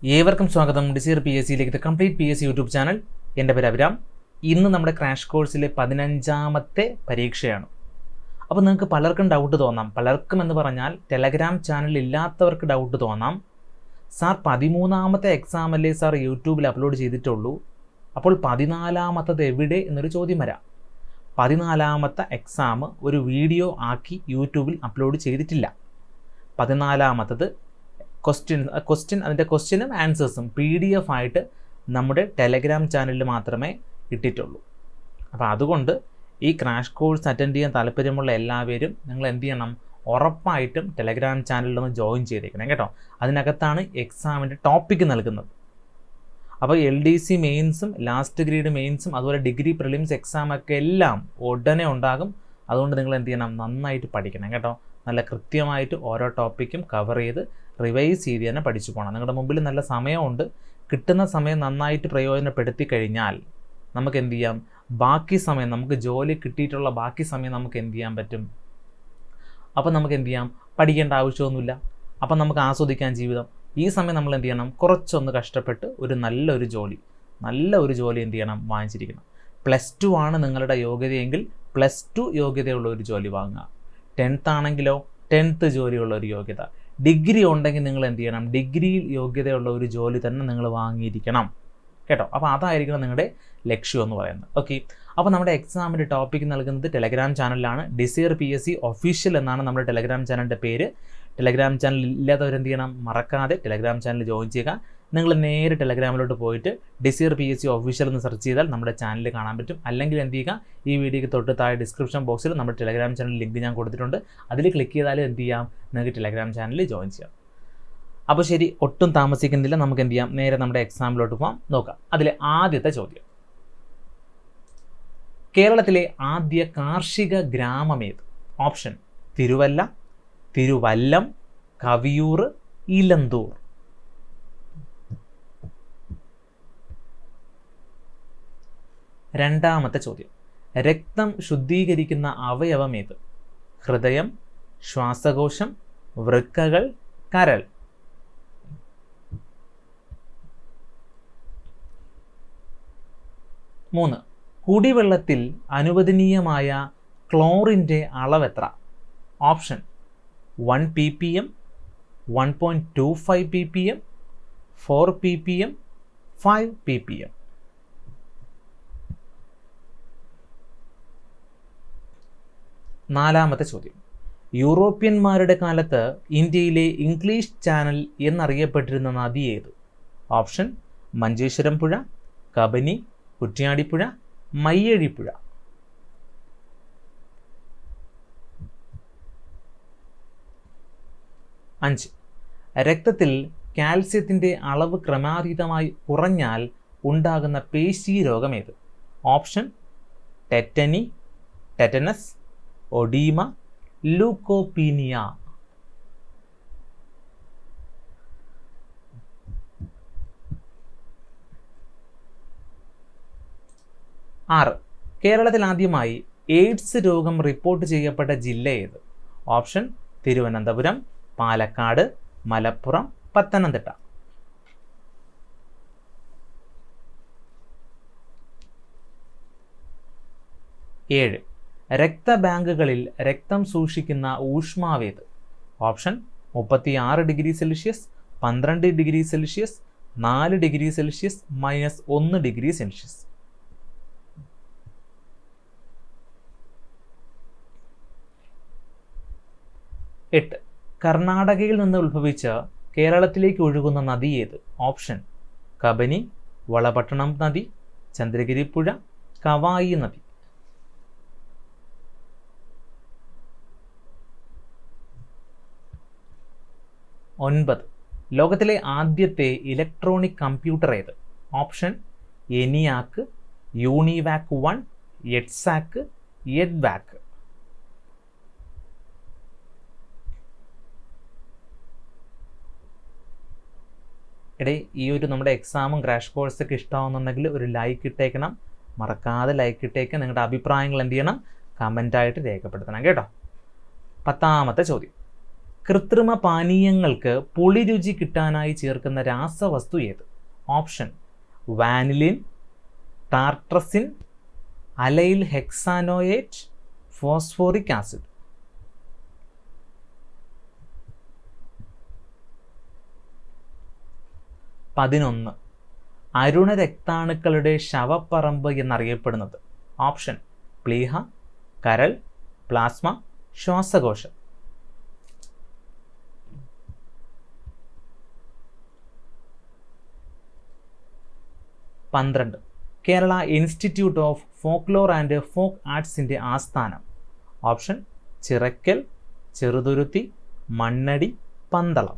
ഏവർക്കും സ്വാഗതം desire P S സിയിലേക്ക് complete P S C YouTube channel എൻ്റെ പേര് അഭിരാം ഇന്ന് നമ്മുടെ ക്രാഷ് കോഴ്സിലെ പതിനഞ്ചാമത്തെ പരീക്ഷയാണ് അപ്പോൾ നിങ്ങൾക്ക് പലർക്കും ഡൗട്ട് തോന്നാം പലർക്കും എന്ന് പറഞ്ഞാൽ ടെലഗ്രാം ചാനൽ ഇല്ലാത്തവർക്ക് ഡൗട്ട് തോന്നാം സാർ പതിമൂന്നാമത്തെ എക്സാം അല്ലേ സാർ യൂട്യൂബിൽ അപ്ലോഡ് ചെയ്തിട്ടുള്ളൂ അപ്പോൾ പതിനാലാമത്തത് എവിടെ എന്നൊരു ചോദ്യം വരാം പതിനാലാമത്തെ എക്സാം ഒരു വീഡിയോ ആക്കി യൂട്യൂബിൽ അപ്ലോഡ് ചെയ്തിട്ടില്ല പതിനാലാമത്തത് ക്വസ്റ്റ്യൻ ക്വസ്റ്റ്യൻ അതിൻ്റെ ക്വസ്റ്റ്യനും ആൻസേഴ്സും പി ഡി എഫ് ആയിട്ട് നമ്മുടെ ടെലഗ്രാം ചാനലിൽ മാത്രമേ ഇട്ടിട്ടുള്ളൂ അപ്പോൾ അതുകൊണ്ട് ഈ ക്രാഷ് കോഴ്സ് അറ്റൻഡ് ചെയ്യാൻ താല്പര്യമുള്ള എല്ലാവരും നിങ്ങൾ എന്ത് ചെയ്യണം ഉറപ്പായിട്ടും ടെലഗ്രാം ചാനലിൽ ഒന്ന് ജോയിൻ ചെയ്തേക്കണം കേട്ടോ അതിനകത്താണ് എക്സാമിൻ്റെ ടോപ്പിക്ക് നൽകുന്നത് അപ്പോൾ എൽ ഡി സി മെയിൻസും ലാസ്റ്റ് ഗ്രേഡ് മെയിൻസും അതുപോലെ ഡിഗ്രി പ്രിലിംസ് എക്സാം ഒക്കെ എല്ലാം ഉടനെ ഉണ്ടാകും അതുകൊണ്ട് നിങ്ങൾ എന്ത് ചെയ്യണം നന്നായിട്ട് പഠിക്കണം കേട്ടോ നല്ല കൃത്യമായിട്ട് ഓരോ ടോപ്പിക്കും കവർ ചെയ്ത് റിവൈസ് ചെയ്ത് തന്നെ പഠിച്ചു പോകണം നിങ്ങളുടെ മുമ്പിൽ നല്ല സമയമുണ്ട് കിട്ടുന്ന സമയം നന്നായിട്ട് പ്രയോജനപ്പെടുത്തി കഴിഞ്ഞാൽ നമുക്ക് എന്ത് ചെയ്യാം ബാക്കി സമയം നമുക്ക് ജോലി കിട്ടിയിട്ടുള്ള ബാക്കി സമയം നമുക്ക് എന്ത് ചെയ്യാൻ പറ്റും അപ്പം നമുക്ക് എന്ത് ചെയ്യാം പഠിക്കേണ്ട ആവശ്യമൊന്നുമില്ല അപ്പം നമുക്ക് ആസ്വദിക്കാൻ ജീവിതം ഈ സമയം നമ്മൾ എന്ത് ചെയ്യണം കുറച്ചൊന്ന് കഷ്ടപ്പെട്ട് ഒരു നല്ലൊരു ജോലി നല്ല ഒരു ജോലി എന്ത് ചെയ്യണം വാങ്ങിച്ചിരിക്കണം പ്ലസ് ടു ആണ് നിങ്ങളുടെ യോഗ്യതയെങ്കിൽ പ്ലസ് ടു യോഗ്യതയുള്ള ഒരു ജോലി വാങ്ങുക ടെൻത്ത് ആണെങ്കിലോ ടെൻത്ത് ജോലിയുള്ള ഒരു യോഗ്യത ഡിഗ്രി ഉണ്ടെങ്കിൽ നിങ്ങൾ എന്ത് ചെയ്യണം ഡിഗ്രിയിൽ യോഗ്യതയുള്ള ഒരു ജോലി തന്നെ നിങ്ങൾ വാങ്ങിയിരിക്കണം കേട്ടോ അപ്പോൾ അതായിരിക്കണം നിങ്ങളുടെ ലക്ഷ്യം എന്ന് പറയുന്നത് ഓക്കെ അപ്പോൾ നമ്മുടെ എക്സാമിൻ്റെ ടോപ്പിക് നൽകുന്നത് ടെലഗ്രാം ചാനലിലാണ് desire P S C official എന്നാണ് നമ്മുടെ ടെലഗ്രാം ചാനലിൻ്റെ പേര് ടെലഗ്രാം ചാനൽ ഇല്ലാത്തവർ എന്ത് ചെയ്യണം മറക്കാതെ ടെലഗ്രാം ചാനൽ ജോയിൻ ചെയ്യുക നിങ്ങൾ നേരെ ടെലഗ്രാമിലോട്ട് പോയിട്ട് desire P S C official എന്ന് സെർച്ച് ചെയ്താൽ നമ്മുടെ ചാനൽ കാണാൻ പറ്റും അല്ലെങ്കിൽ എന്ത് ചെയ്യുക ഈ വീഡിയോയ്ക്ക് തൊട്ട് താഴെ ഡിസ്ക്രിപ്ഷൻ ബോക്സിൽ നമ്മുടെ ടെലഗ്രാം ചാനൽ ലിങ്ക് ഞാൻ കൊടുത്തിട്ടുണ്ട് അതിൽ ക്ലിക്ക് ചെയ്താൽ എന്ത് ചെയ്യാം നിങ്ങൾക്ക് ടെലഗ്രാം ചാനലിൽ ജോയിൻ ചെയ്യാം അപ്പോൾ ശരി ഒട്ടും താമസിക്കുന്നില്ല നമുക്ക് എന്ത് ചെയ്യാം നേരെ നമ്മുടെ എക്സാമിലോട്ട് പോകാം നോക്കാം അതിലെ ആദ്യത്തെ ചോദ്യം കേരളത്തിലെ ആദ്യ കാർഷിക ഗ്രാമമേത് ഓപ്ഷൻ തിരുവല്ല തിരുവല്ലം കവിയൂർ ഇലന്തൂർ രണ്ടാമത്തെ ചോദ്യം രക്തം ശുദ്ധീകരിക്കുന്ന അവയവമേത് ഹൃദയം ശ്വാസകോശം വൃക്കകൾ കരൾ മൂന്ന് കുടിവെള്ളത്തിൽ അനുവദനീയമായ ക്ലോറിൻ്റെ അളവെത്ര option one P P M one point two five P P M four P P M five P P M നാലാമത്തെ ചോദ്യം യൂറോപ്യന്മാരുടെ കാലത്ത് ഇന്ത്യയിലെ ഇംഗ്ലീഷ് ചാനൽ എന്നറിയപ്പെട്ടിരുന്ന നദി ഏത് ഓപ്ഷൻ മഞ്ചേശ്വരം പുഴ കബനി കുറ്റ്യാടിപ്പുഴ മയ്യഴിപ്പുഴ അഞ്ച് രക്തത്തിൽ കാൽസ്യത്തിൻ്റെ അളവ് ക്രമാതീതമായി കുറഞ്ഞാൽ ഉണ്ടാകുന്ന പേശി രോഗമേത് option tetany tetanus oedema leucopenia ആറ് കേരളത്തിൽ ആദ്യമായി എയ്ഡ്സ് രോഗം റിപ്പോർട്ട് ചെയ്യപ്പെട്ട ജില്ല ഏത് ഓപ്ഷൻ തിരുവനന്തപുരം പാലക്കാട് മലപ്പുറം പത്തനംതിട്ട ഏഴ് രക്തബാങ്കുകളിൽ രക്തം സൂക്ഷിക്കുന്ന ഊഷ്മാവേത് ഓപ്ഷൻ മുപ്പത്തിയാറ് ഡിഗ്രി സെൽഷ്യസ് പന്ത്രണ്ട് ഡിഗ്രി സെൽഷ്യസ് നാല് ഡിഗ്രി സെൽഷ്യസ് മൈനസ് ഒന്ന് ഡിഗ്രി സെൽഷ്യസ് എട്ട് കർണാടകയിൽ നിന്ന് ഉത്ഭവിച്ച കേരളത്തിലേക്ക് ഒഴുകുന്ന നദി ഏത് ഓപ്ഷൻ കബനി വളപട്ടണം നദി ചന്ദ്രഗിരി പുഴ കവായി നദി ഒൻപത് ലോകത്തിലെ ആദ്യത്തെ ഇലക്ട്രോണിക് കമ്പ്യൂട്ടർ ഏത് option ENIAC UNIVAC one EDSAC EDVAC ഇടേ ഈ ഒരു നമ്മുടെ എക്സാമും ക്രാഷ് കോഴ്സൊക്കെ ഇഷ്ടമാവുന്നുണ്ടെങ്കിൽ ഒരു ലൈക്ക് ഇട്ടേക്കണം മറക്കാതെ ലൈക്ക് ഇട്ടേക്ക് നിങ്ങളുടെ അഭിപ്രായങ്ങൾ എന്ത് ചെയ്യണം കമൻ്റായിട്ട് രേഖപ്പെടുത്തണം കേട്ടോ പത്താമത്തെ ചോദ്യം കൃത്രിമ പാനീയങ്ങൾക്ക് പുളി രുചി കിട്ടാനായി ചേർക്കുന്ന രാസവസ്തു ഏത് option vanillin tartrazine allyl hexanoate phosphoric acid പതിനൊന്ന് അരുണരക്താണുക്കളുടെ ശവപ്പറമ്പ് എന്നറിയപ്പെടുന്നത് ഓപ്ഷൻ പ്ലീഹ കരൾ പ്ലാസ്മ ശ്വാസകോശം പന്ത്രണ്ട് Kerala institute of folklore and folk ആർട്സിൻ്റെ ആസ്ഥാനം ഓപ്ഷൻ ചിറക്കൽ ചെറുതുരുത്തി മണ്ണടി പന്തളം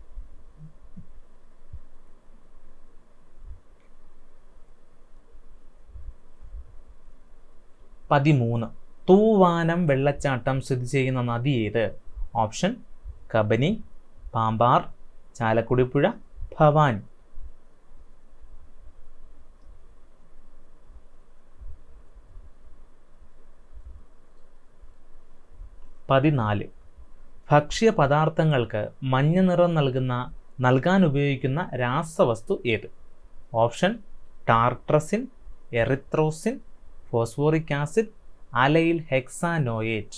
പതിമൂന്ന് തൂവാനം വെള്ളച്ചാട്ടം സ്ഥിതി ചെയ്യുന്ന നദി ഏത് ഓപ്ഷൻ കബനി പാമ്പാർ ചാലക്കുടിപ്പുഴ ഭവാനി പതിനാല് ഭക്ഷ്യ പദാർത്ഥങ്ങൾക്ക് മഞ്ഞ നിറം നൽകുന്ന നൽകാൻ ഉപയോഗിക്കുന്ന രാസവസ്തു ഏത് option tartrazine erythrosine phosphoric acid allyl hexanoate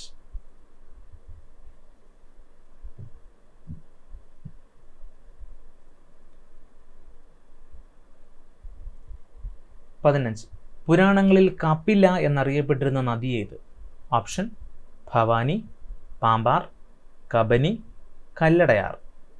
പതിനഞ്ച് പുരാണങ്ങളിൽ കപില എന്നറിയപ്പെട്ടിരുന്ന നദി ഏത് ഓപ്ഷൻ ഭവാനി പാമ്പാർ കബനി കല്ലടയാർ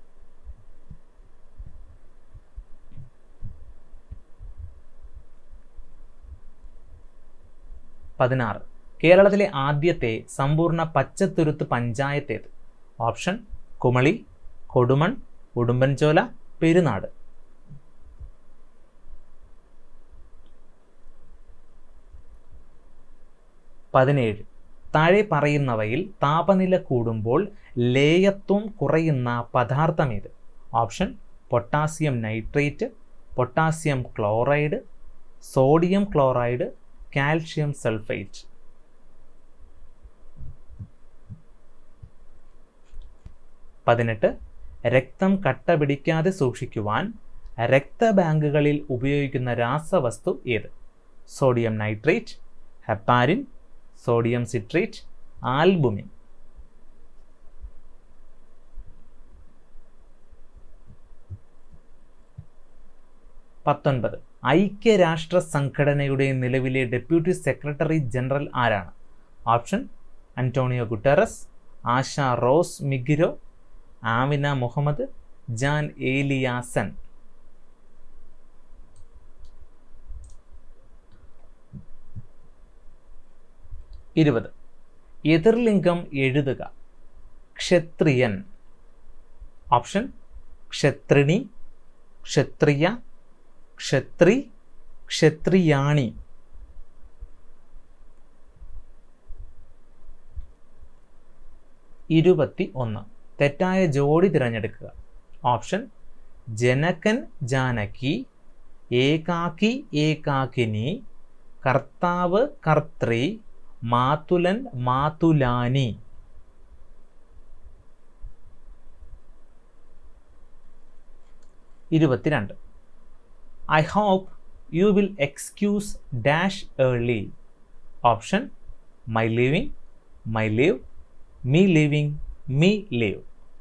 പതിനാറ് കേരളത്തിലെ ആദ്യത്തെ സമ്പൂർണ്ണ പച്ചത്തുരുത്ത് പഞ്ചായത്ത് ഏത് ഓപ്ഷൻ കുമളി കൊടുമൺ ഉടുമ്പൻചോല പെരുനാട് പതിനേഴ് താഴെ പറയുന്നവയിൽ താപനില കൂടുമ്പോൾ ലേയത്വം കുറയുന്ന പദാർത്ഥമേത് option potassium nitrate potassium chloride sodium chloride calcium sulphate പതിനെട്ട് രക്തം കട്ട പിടിക്കാതെ സൂക്ഷിക്കുവാൻ രക്തബാങ്കുകളിൽ ഉപയോഗിക്കുന്ന രാസവസ്തു ഏത് sodium nitrate heparin sodium citrate albumin പത്തൊൻപത് ഐക്യരാഷ്ട്ര സംഘടനയുടെ നിലവിലെ ഡെപ്യൂട്ടി സെക്രട്ടറി ജനറൽ ആരാണ് option Antonio Guterres Asha Rose Migiro Amina Mohammed Jan Eliasson ഇരുപത് എതിർലിംഗം എഴുതുക ക്ഷത്രിയൻ ഓപ്ഷൻ ക്ഷത്രിണി ക്ഷത്രിയ ക്ഷത്രി ക്ഷത്രിയാണി ഇരുപത്തി ഒന്ന് തെറ്റായ ജോഡി തിരഞ്ഞെടുക്കുക ഓപ്ഷൻ ജനകൻ ജാനകി ഏകാക്കി ഏകാക്കിനി കർത്താവ് കർത്തൃ മാതുലൻ മാതുലാനി ഇരുപത്തിരണ്ട് I hope you will excuse dash early option my living my live me living me live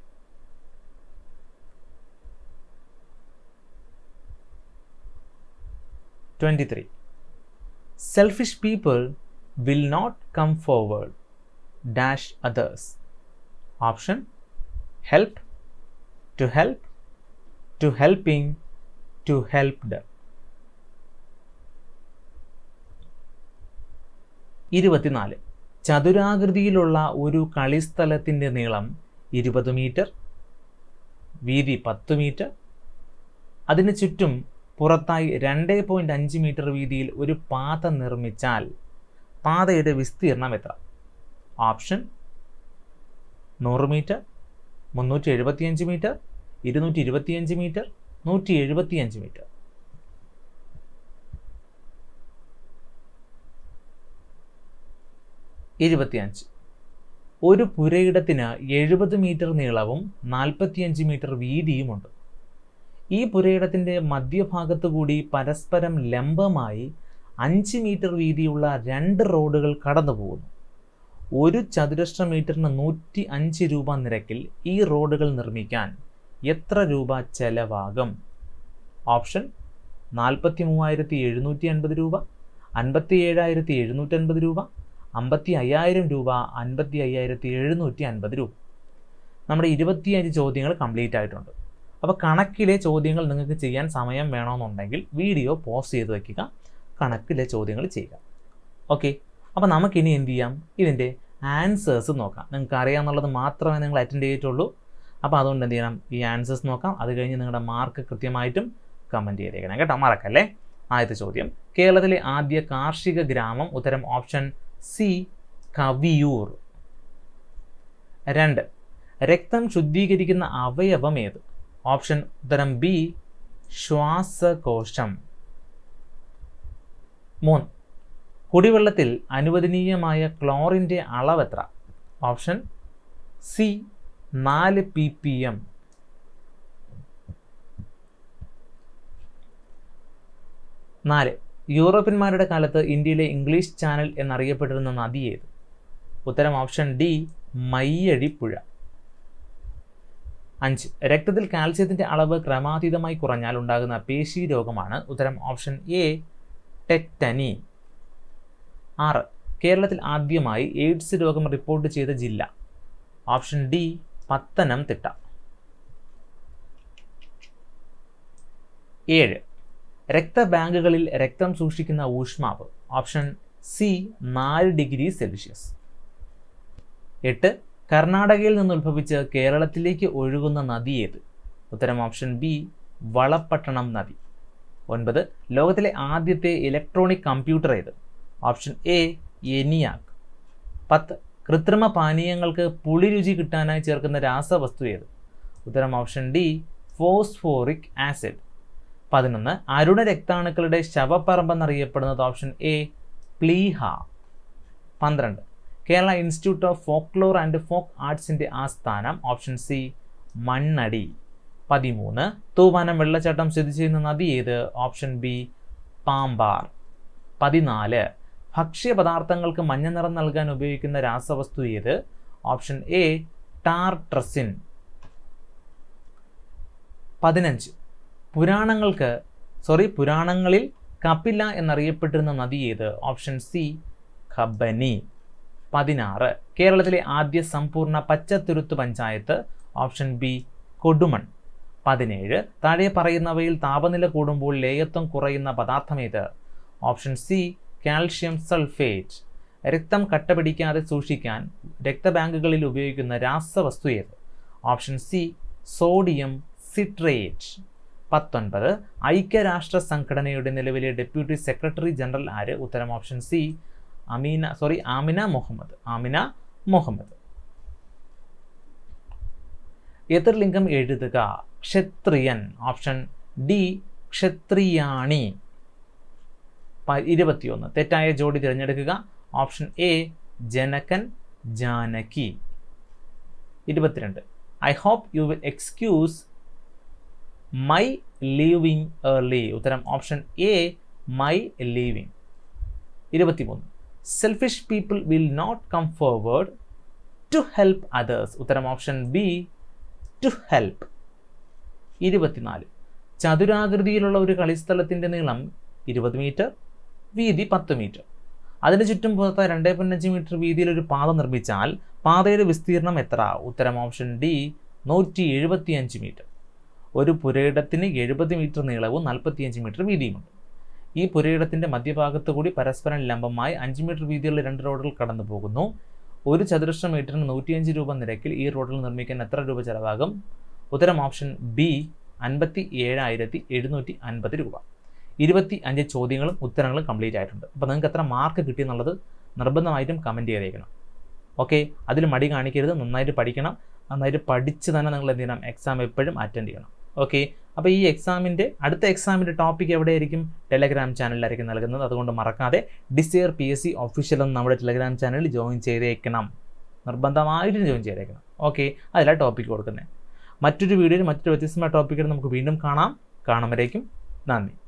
twenty three selfish people will not come forward dash others option help to help to helping to helped ഇരുപത്തിനാല് ചതുരാകൃതിയിലുള്ള ഒരു കളിസ്ഥലത്തിൻ്റെ നീളം ഇരുപത് metre വീതി പത്ത് metre അതിന് ചുറ്റും പുറത്തായി രണ്ട് പോയിൻറ്റ് അഞ്ച് മീറ്റർ വീതിയിൽ ഒരു പാത നിർമ്മിച്ചാൽ പാതയുടെ വിസ്തീർണം എത്ര ഓപ്ഷൻ നൂറ് മീറ്റർ മുന്നൂറ്റി എഴുപത്തിയഞ്ച് മീറ്റർ ഇരുന്നൂറ്റി ഇരുപത്തിയഞ്ച് മീറ്റർ നൂറ്റി എഴുപത്തിയഞ്ച് മീറ്റർ ഇരുപത്തിയഞ്ച് ഒരു പുരയിടത്തിന് എഴുപത് മീറ്റർ നീളവും നാൽപ്പത്തിയഞ്ച് മീറ്റർ വീതിയുമുണ്ട് ഈ പുരയിടത്തിൻ്റെ മധ്യഭാഗത്തു കൂടി പരസ്പരം ലംബമായി അഞ്ച് മീറ്റർ വീതിയുള്ള രണ്ട് റോഡുകൾ കടന്നു പോകുന്നു ഒരു ചതുരശ്ര മീറ്ററിന് നൂറ്റി അഞ്ച് രൂപ നിരക്കിൽ ഈ റോഡുകൾ നിർമ്മിക്കാൻ എത്ര രൂപ ചെലവാകും ഓപ്ഷൻ നാൽപ്പത്തി മൂവായിരത്തി എഴുന്നൂറ്റി അൻപത് രൂപ അൻപത്തി ഏഴായിരത്തി എഴുന്നൂറ്റൻപത് രൂപ അമ്പത്തി അയ്യായിരം രൂപ അൻപത്തി അയ്യായിരത്തി എഴുന്നൂറ്റി അൻപത് രൂപ നമ്മുടെ ഇരുപത്തിയഞ്ച് ചോദ്യങ്ങൾ കംപ്ലീറ്റ് ആയിട്ടുണ്ട് അപ്പോൾ കണക്കിലെ ചോദ്യങ്ങൾ നിങ്ങൾക്ക് ചെയ്യാൻ സമയം വേണമെന്നുണ്ടെങ്കിൽ വീഡിയോ പോസ് ചെയ്ത് വയ്ക്കുക കണക്കിലെ ചോദ്യങ്ങൾ ചെയ്യുക ഓക്കെ അപ്പോൾ നമുക്കിനി എന്ത് ചെയ്യാം ഇതിൻ്റെ ആൻസേഴ്സ് നോക്കാം നിങ്ങൾക്ക് അറിയാമെന്നുള്ളത് മാത്രമേ നിങ്ങൾ അറ്റൻഡ് ചെയ്തിട്ടുള്ളൂ അപ്പോൾ അതുകൊണ്ട് എന്ത് ചെയ്യണം ഈ ആൻസേഴ്സ് നോക്കാം അത് കഴിഞ്ഞ് നിങ്ങളുടെ മാർക്ക് കൃത്യമായിട്ടും കമൻറ്റ് ചെയ്തേക്കണം കേട്ടോ മറക്കല്ലേ ആദ്യത്തെ ചോദ്യം കേരളത്തിലെ ആദ്യ കാർഷിക ഗ്രാമം ഉത്തരം ഓപ്ഷൻ സി കവിയൂർ രണ്ട് രക്തം ശുദ്ധീകരിക്കുന്ന അവയവം ഏത് ഓപ്ഷൻ ഉത്തരം ബി ശ്വാസകോശം മൂന്ന് കുടിവെള്ളത്തിൽ അനുവദനീയമായ ക്ലോറിൻ്റെ അളവ് എത്ര ഓപ്ഷൻ സി നാല് പി പി എം നാല് യൂറോപ്യന്മാരുടെ കാലത്ത് ഇന്ത്യയിലെ ഇംഗ്ലീഷ് ചാനൽ എന്നറിയപ്പെട്ടിരുന്ന നദി ഏത് ഉത്തരം ഓപ്ഷൻ ഡി മയ്യഴി പുഴ അഞ്ച് രക്തത്തിൽ കാൽസ്യത്തിൻ്റെ അളവ് ക്രമാതീതമായി കുറഞ്ഞാൽ ഉണ്ടാകുന്ന പേശി രോഗമാണ് ഉത്തരം ഓപ്ഷൻ എ ടെക്ടനി ആറ് കേരളത്തിൽ ആദ്യമായി എയ്ഡ്സ് രോഗം റിപ്പോർട്ട് ചെയ്ത ജില്ല ഓപ്ഷൻ ഡി പത്തനംതിട്ട ഏഴ് രക്തബാങ്കുകളിൽ രക്തം സൂക്ഷിക്കുന്ന ഊഷ്മാവ് ഓപ്ഷൻ സി നാല് ഡിഗ്രി സെൽഷ്യസ് എട്ട് കർണാടകയിൽ നിന്ന് ഉത്ഭവിച്ച് കേരളത്തിലേക്ക് ഒഴുകുന്ന നദി ഏത് ഉത്തരം ഓപ്ഷൻ ബി വളപ്പട്ടണം നദി ഒൻപത് ലോകത്തിലെ ആദ്യത്തെ ഇലക്ട്രോണിക് കമ്പ്യൂട്ടർ ഏത് ഓപ്ഷൻ എ എനിയാക് പത്ത് കൃത്രിമ പാനീയങ്ങൾക്ക് പുളി രുചി കിട്ടാനായി ചേർക്കുന്ന രാസവസ്തു ഏത് ഉത്തരം ഓപ്ഷൻ ഡി ഫോസ്ഫോറിക് ആസിഡ് പതിനൊന്ന് അരുണ രക്താണുക്കളുടെ ശവപ്പറമ്പെന്നറിയപ്പെടുന്നത് ഓപ്ഷൻ എ പ്ലീഹ പന്ത്രണ്ട് Kerala institute of folklore and folk ആർട്സിൻ്റെ ആസ്ഥാനം ഓപ്ഷൻ സി മണ്ണടി പതിമൂന്ന് തൂവാനം വെള്ളച്ചാട്ടം സ്ഥിതി ചെയ്യുന്ന നദി ഏത് ഓപ്ഷൻ ബി പാമ്പാർ പതിനാല് ഭക്ഷ്യപദാർത്ഥങ്ങൾക്ക് മഞ്ഞ നിറം നൽകാൻ ഉപയോഗിക്കുന്ന രാസവസ്തു ഏത് ഓപ്ഷൻ എ ടാർട്രസിൻ പതിനഞ്ച് പുരാണങ്ങൾക്ക് സോറി പുരാണങ്ങളിൽ കപില എന്നറിയപ്പെട്ടിരുന്ന നദി ഏത് ഓപ്ഷൻ സി ഖബനി പതിനാറ് കേരളത്തിലെ ആദ്യ സമ്പൂർണ്ണ പച്ചത്തുരുത്ത് പഞ്ചായത്ത് ഓപ്ഷൻ ബി കൊടുമൺ പതിനേഴ് താഴെ പറയുന്നവയിൽ താപനില കൂടുമ്പോൾ ലേയത്വം കുറയുന്ന പദാർത്ഥമേത് ഓപ്ഷൻ സി കാൽഷ്യം സൾഫേറ്റ് രക്തം കട്ടപിടിക്കാതെ സൂക്ഷിക്കാൻ രക്തബാങ്കുകളിൽ ഉപയോഗിക്കുന്ന രാസവസ്തു ഏത് ഓപ്ഷൻ സി സോഡിയം സിട്രേറ്റ് പത്തൊൻപത് ഐക്യരാഷ്ട്ര സംഘടനയുടെ നിലവിലെ ഡെപ്യൂട്ടി സെക്രട്ടറി ജനറൽ ആര് ഉത്തരം option C Amina sorry Amina Mohammed Amina Mohammed എതിർലിംഗം എഴുതുക ക്ഷത്രിയൻ ഓപ്ഷൻ ഡി ക്ഷത്രിയാണി ഇരുപത്തിയൊന്ന് തെറ്റായ ജോഡി തിരഞ്ഞെടുക്കുക ഓപ്ഷൻ എ ജനകൻ ജാനകി ഇരുപത്തിരണ്ട് I hope you will excuse my leaving early ഉത്തരം ഓപ്ഷൻ എ മൈ ലീവിങ് ഇരുപത്തിമൂന്ന് selfish people will not come forward to help others ഉത്തരം ഓപ്ഷൻ ബി ടു ഹെൽപ്പ് ഇരുപത്തിനാല് ചതുരാകൃതിയിലുള്ള ഒരു കളിസ്ഥലത്തിൻ്റെ നീളം ഇരുപത് മീറ്റർ വീതി പത്ത് മീറ്റർ അതിന് ചുറ്റും പുറത്ത് രണ്ട് പോയിൻറ്റ് മീറ്റർ വീതിയിൽ ഒരു പാത നിർമ്മിച്ചാൽ പാതയുടെ വിസ്തീർണം എത്ര ഉത്തരം ഓപ്ഷൻ ഡി നൂറ്റി എഴുപത്തിയഞ്ച് മീറ്റർ ഒരു പുരയിടത്തിന് എഴുപത് മീറ്റർ നീളവും നാൽപ്പത്തിയഞ്ച് മീറ്റർ വീതിയുമുണ്ട് ഈ പുരയിടത്തിൻ്റെ മധ്യഭാഗത്ത് കൂടി പരസ്പരം ലംബമായി അഞ്ച് മീറ്റർ വീതിയുള്ള രണ്ട് റോഡുകൾ കടന്നു പോകുന്നു ഒരു ചതുരശ്ര മീറ്ററിന് നൂറ്റിയഞ്ച് രൂപ നിരക്കിൽ ഈ റോഡിൽ നിർമ്മിക്കാൻ എത്ര രൂപ ചെലവാകും ഉത്തരം ഓപ്ഷൻ ബി അൻപത്തി ഏഴായിരത്തി എഴുന്നൂറ്റി അൻപത് രൂപ ഇരുപത്തി അഞ്ച് ചോദ്യങ്ങളും ഉത്തരങ്ങളും കംപ്ലീറ്റ് ആയിട്ടുണ്ട് അപ്പോൾ നിങ്ങൾക്ക് എത്ര മാർക്ക് കിട്ടിയെന്നുള്ളത് നിർബന്ധമായിട്ടും കമൻറ്റ് ചെയ്തേക്കണം ഓക്കെ അതിൽ മടി കാണിക്കരുത് നന്നായിട്ട് പഠിക്കണം നന്നായിട്ട് പഠിച്ച് തന്നെ നിങ്ങൾ എന്ത് ചെയ്യണം എക്സാം എപ്പോഴും അറ്റൻഡ് ചെയ്യണം ഓക്കെ അപ്പോൾ ഈ എക്സാമിൻ്റെ അടുത്ത എക്സാമിൻ്റെ ടോപ്പിക് എവിടെയായിരിക്കും ടെലഗ്രാം ചാനലിലായിരിക്കും നൽകുന്നത് അതുകൊണ്ട് മറക്കാതെ desire P S C official എന്ന് നമ്മുടെ ടെലഗ്രാം ചാനലിൽ ജോയിൻ ചെയ്തേക്കണം നിർബന്ധമായിട്ടും ജോയിൻ ചെയ്തേക്കണം ഓക്കെ അതിലാണ് ടോപ്പിക്ക് കൊടുക്കുന്നത് മറ്റൊരു വീഡിയോയിൽ മറ്റൊരു വ്യത്യസ്തമായ ടോപ്പിക്കിൽ നമുക്ക് വീണ്ടും കാണാം കാണുമ്പോഴേക്കും നന്ദി